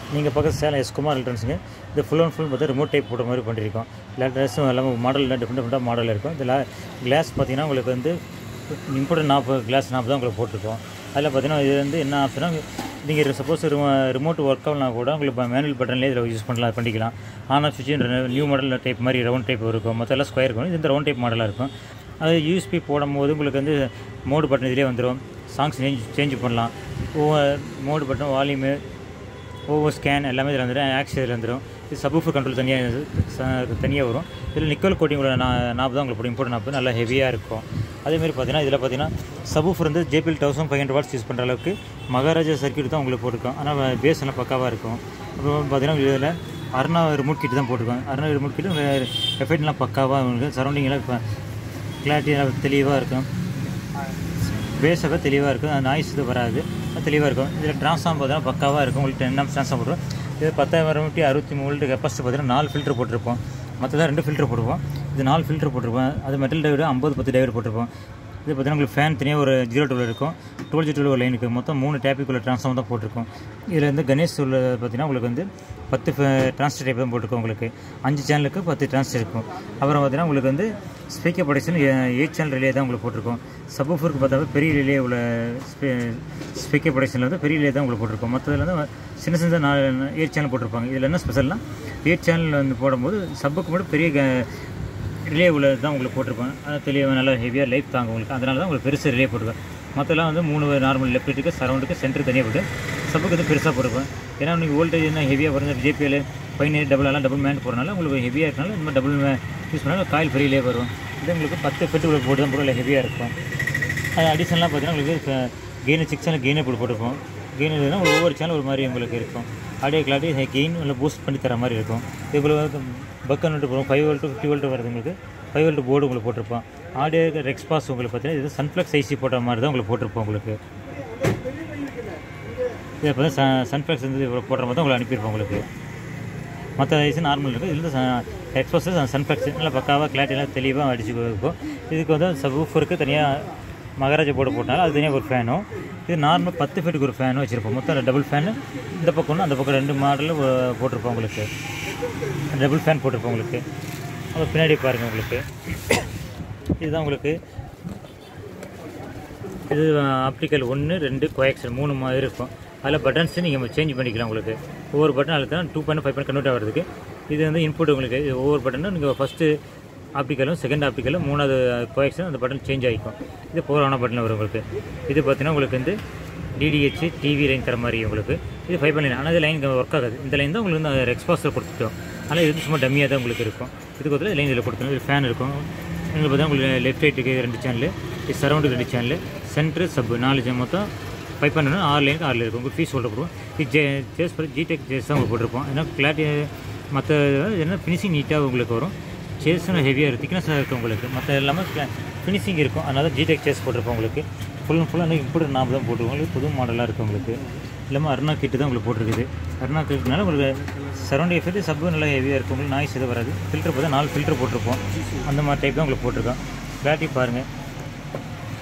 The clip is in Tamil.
நீங்கள் பக்கத்து சேலம் எஸ்குமார் எலக்ட்ரானிக்ஸுங்க இது ஃபுல் அண்ட் ஃபுல் பார்த்தா ரிமோட் டைப் போட்ட மாதிரி பண்ணியிருக்கோம் எல்லா ட்ரெஸ்ஸும் எல்லாமே மாடல் டிஃப்ரெண்ட் டிஃப்ரெண்ட்டாக மாடல் இருக்கும் இதில் கிளாஸ் பார்த்தீங்கன்னா உங்களுக்கு வந்து இம்போர்ட் நாற்பது கிளாஸ் நாற்பது தான் உங்களுக்கு போட்டிருக்கோம் அதில் பார்த்தீங்கன்னா இது வந்து என்ன ஆப்ஷனா நீங்கள் சப்போஸ் ரிமோட் ஒர்க் ஆகலாம் கூட உங்களுக்கு மேனுவல் பட்டன்லேயே இதில் யூஸ் பண்ணலாம் அது பண்ணிக்கலாம் ஆனால் சுவிட்ச் நியூ மாடல் டைப் மாதிரி ரவுண்ட் டைப் இருக்கும் மற்ற எல்லாம் ஸ்கொயர் இருக்கும் இது இந்த ரவுண்ட் டைப் மாடலாக இருக்கும் அது யூஎஸ்பி போடும்போது உங்களுக்கு வந்து மோடு பட்டன் இதிலே வந்துடும் சாங்ஸ் சேஞ்ச் சேஞ்ச் பண்ணலாம் ஒவ்வொரு மோடு பட்டன் வால்யூமு ஒவ்வொரு ஸ்கேன் எல்லாமே இதில் வந்துடும் ஆக்ஸ் இதில் வந்துடும் இது சபூஃபர் கண்ட்ரோல் தனியாக தனியாக வரும் இதில் நிக்கல் கோட்டிங்களோட நான் நாற்பது தான் உங்களுக்கு போடும் இம்போர்ட் நாற்பது நல்லா ஹெவியாக இருக்கும் அதேமாதிரி பார்த்தீங்கன்னா இதில் பார்த்தீங்கன்னா சபூஃபர் வந்து JBL thousand five hundred watts use பண்ணுற அளவுக்கு மகாராஜா சர்க்கியூட் தான் உங்களுக்கு போட்டிருக்கோம் ஆனால் பேஸ் எல்லாம் பக்காவாக இருக்கும் அப்புறம் பார்த்தீங்கன்னா இதில் அருணா ரிமோட் கிட் தான் போட்டிருக்கோம் அருணா ரிமோட் கிட்டு எஃபெக்ட்லாம் பக்காவாக உங்களுக்கு சரௌண்டிங் எல்லாம் இப்போ கிளாரிட்டி எல்லாம் தெளிவாக இருக்கும் பேஸாக தெளிவாக இருக்கும் அந்த நாய்ஸ் இது வராது அது தெளிவாக இருக்கும் இதில் ட்ரான்ஸ்ஃபார்ம் பார்த்தீங்கன்னா பக்காவாக இருக்கும் உங்களுக்கு டென் எம் ட்ரான்ஸ்ஃபார்ம் போட்டுரும் இது பத்தாயிரம் நூற்றி அறுபத்தி மூணு கெப்பாசிட்டி பார்த்தீங்கன்னா நாலு ஃபில்டர் போட்டிருப்போம் மற்றதான் ரெண்டு ஃபில்டர் போட்டிருப்போம் இது நாலு ஃபில்டர் போட்டிருப்போம் அது மெட்டல் டைவர் ஐம்பது பத்து டைவர் போட்டிருப்போம் இது பார்த்தீங்கன்னா உங்களுக்கு ஃபேன் தனியாக ஒரு ஜீரோ டுவெல் இருக்கும் டுவெல் ஜி டுவெல் ஒரு லைனுக்கு மொத்தம் மூணு டேப்பிக்குள்ள ட்ரான்ஸ்ஃபார்ம் தான் போட்டிருக்கோம் இதில் வந்து கணேஷ் உள்ள பார்த்தீங்கன்னா உங்களுக்கு வந்து பத்து டிரான்ஸ்டர் டைப் தான் போட்டிருக்கோம் உங்களுக்கு அஞ்சு சேனலுக்கு பத்து டிரான்ஸ்டர் இருக்கும் அப்புறம் பார்த்தீங்கன்னா உங்களுக்கு வந்து speaker protection eight channel relay தான் உங்களுக்கு போட்டிருக்கோம் சப்ஃபருக்கு பார்த்தா பெரிய ரிலே உள்ள ஸ்பீக்கர் ப்ரொடக்ஷனில் வந்து பெரிய ரிலே தான் உங்களுக்கு போட்டிருக்கோம் மற்றதில் வந்து சின்ன சின்ன நாலு எயிட் சேனல் போட்டிருப்பாங்க இதில் என்ன ஸ்பெஷல்னா எயிட் சேனல் வந்து போடும்போது சப்புக்கு மட்டும் பெரிய க- ரிலே உள்ளது தான் உங்களுக்கு போட்டிருப்பேன் அது தெளிவாக நல்லா ஹெவியாக லைஃப் தாங்க உங்களுக்கு அதனால தான் உங்களுக்கு பெருசு ரிலே போட்டிருக்கேன் மற்றெல்லாம் வந்து மூணு நார்மல் லெஃப்ட்டுக்கு சரௌண்டுக்கு சென்டருக்கு தனியாக போட்டு சப்புக்கு வந்து பெருசாக போட்டிருப்பேன் ஏன்னா நீங்கள் வோல்டேஜ் என்ன ஹெவியாக வருது ஜேபிஎல் பைனேட் டபுள் எல்லாம் டபுள் மேன் போகிறனால உங்களுக்கு ஹெவியாக இருக்கனால இந்த மாதிரி டபுள் யூஸ் பண்ணாலும் காயில் பெரியலே வரும் இது உங்களுக்கு பத்து பெட்டு உங்களுக்கு போட்டு தான் போட்டு ஹெவியாக இருக்கும் அது அடிஷனலாக பார்த்தீங்கன்னா உங்களுக்கு கெயின் சிக்ஸ் சேனல் கெயினே போட்டு போட்டிருப்போம் கெயின் இல்லைன்னா ஒவ்வொரு சேனல் ஒரு மாதிரி உங்களுக்கு இருக்கும் ஆடியோ கிளாரிட்டி கெயின் நல்லா பூஸ்ட் பண்ணி தர மாதிரி இருக்கும் இதுபோல் பக்கன் விட்டு போகிறோம் ஃபைவ் வோல்ட்டு ஃபிஃப்டி வோல்ட்டு வருது உங்களுக்கு ஃபைவ் வோல்ட் போர்டு உங்களுக்கு போட்டிருப்போம் ஆடியோ ரெக்ஸ்பாஸ் உங்களுக்கு பார்த்தீங்கன்னா இது சன்ஃப்ளக்ஸ் ஐசி போட்ட மாதிரி தான் உங்களுக்கு போட்டிருப்போம் உங்களுக்கு இது இப்போ தான் சன்ஃப்ளக்ஸ் வந்து இவ்வளோ போடுற மாதிரி தான் உங்களுக்கு அனுப்பியிருப்போம் உங்களுக்கு மற்ற ஐசி நார்மல் இருக்குது இதில் எக்ஸ்போஸ் சன்ஃப்ளக்ஸ் நல்லா பக்காவாக கிளாரிட்டிலாம் தெளிவாக அடிச்சு இருக்கும் இதுக்கு வந்து சபூஃபருக்கு தனியாக மகாராஜா போர்டு போட்டனால அது தனியாக ஒரு ஃபேனும் இது நார்மல் பத்து ஃபீட்டுக்கு ஒரு ஃபேனும் வச்சுருப்போம் மொத்தம் டபுள் ஃபேனு இந்த பக்கம் ஒன்று அந்த பக்கம் ரெண்டு மாடலில் போட்டிருப்போம் உங்களுக்கு டபுள் ஃபேன் போட்டிருப்போம் உங்களுக்கு அப்புறம் பின்னாடி பாருங்கள் உங்களுக்கு இதுதான் உங்களுக்கு இது ஆப்டிக்கல் ஒன்று ரெண்டு கோயக்ஷன் மூணு மாதிரி இருக்கும் அதில் பட்டன்ஸ் நீங்கள் சேஞ்ச் பண்ணிக்கலாம் உங்களுக்கு ஒவ்வொரு பட்டன் அழுத்தா two point five point convert ஆகிறதுக்கு இது வந்து இன்புட் உங்களுக்கு இது ஒவ்வொரு பட்டனும் நீங்கள் ஃபஸ்ட்டு ஆப்டிக்கலும் செகண்ட் ஆப்டிக்கலும் மூணாவது கோயக்ஷன் அந்த பட்டன் சேஞ்ச் ஆகிக்கும் இது போரான பட்டன் வரும் உங்களுக்கு இது பார்த்தீங்கன்னா உங்களுக்கு வந்து டிடிஹெச் டிவி லைன் தர மாதிரி உங்களுக்கு இது ஃபைவ் லைன் ஆனால் இது லைன் ஒர்க் ஆகாது இந்த லைன் தான் உங்களுக்கு வந்து எக்ஸ்பாஸில் கொடுத்துட்டோம் ஆனால் இது வந்து சும்மா டம்மியாக தான் உங்களுக்கு இருக்கும் இதுக்கு வந்து லைன் இதில் கொடுத்துரும் இது ஃபேன் இருக்கும் உங்களுக்கு பார்த்தா உங்களுக்கு லெஃப்ட் ரைட்டுக்கு ரெண்டு சேனல் இது சரௌண்டுக்கு ரெண்டு சேனல் சென்ட்ரு சப் நாலு channel மொத்தம் ஃபைவ் பண்ணணும் ஆறு லைனுக்கு ஆறு இருக்கும் உங்களுக்கு ஃபீஸ் சொல்லிட்டு போடுவோம் இது ஜே ஜேஸ் ஜிடெக் ஜேஸ் தான் உங்களுக்கு போட்டிருப்போம் ஏன்னா கிளாரிட்டி மற்ற என்ன ஃபினிஷிங் நீட்டாக உங்களுக்கு வரும் சேஸும் ஹெவியாக இருக்கும் திக்னஸாக இருக்கும் உங்களுக்கு மற்ற எல்லாமே ஃபினிஷிங் இருக்கும் அதனால ஜிடெக் சேஸ் போட்டிருப்போம் உங்களுக்கு ஃபுல் அண்ட் ஃபுல்லாக இம்போர்ட் நாம தான் போட்டிருக்கோம் உங்களுக்கு புது மாடலாக இருக்குது உங்களுக்கு இல்லாமல் அருணா கிட்டு தான் உங்களுக்கு போட்டிருக்குது அருணா கிட்னால உங்களுக்கு சரௌண்டிங் எஃபெக்ட் சப்பு நல்லா ஹெவியாக இருக்கும் உங்களுக்கு நாய்ஸ் எதுவும் வராது ஃபில்டர் பார்த்தா நாலு ஃபில்டர் போட்டிருப்போம் அந்த மாதிரி டைப் தான் உங்களுக்கு போட்டிருக்கோம் கிளாரிட்டி பாருங்கள்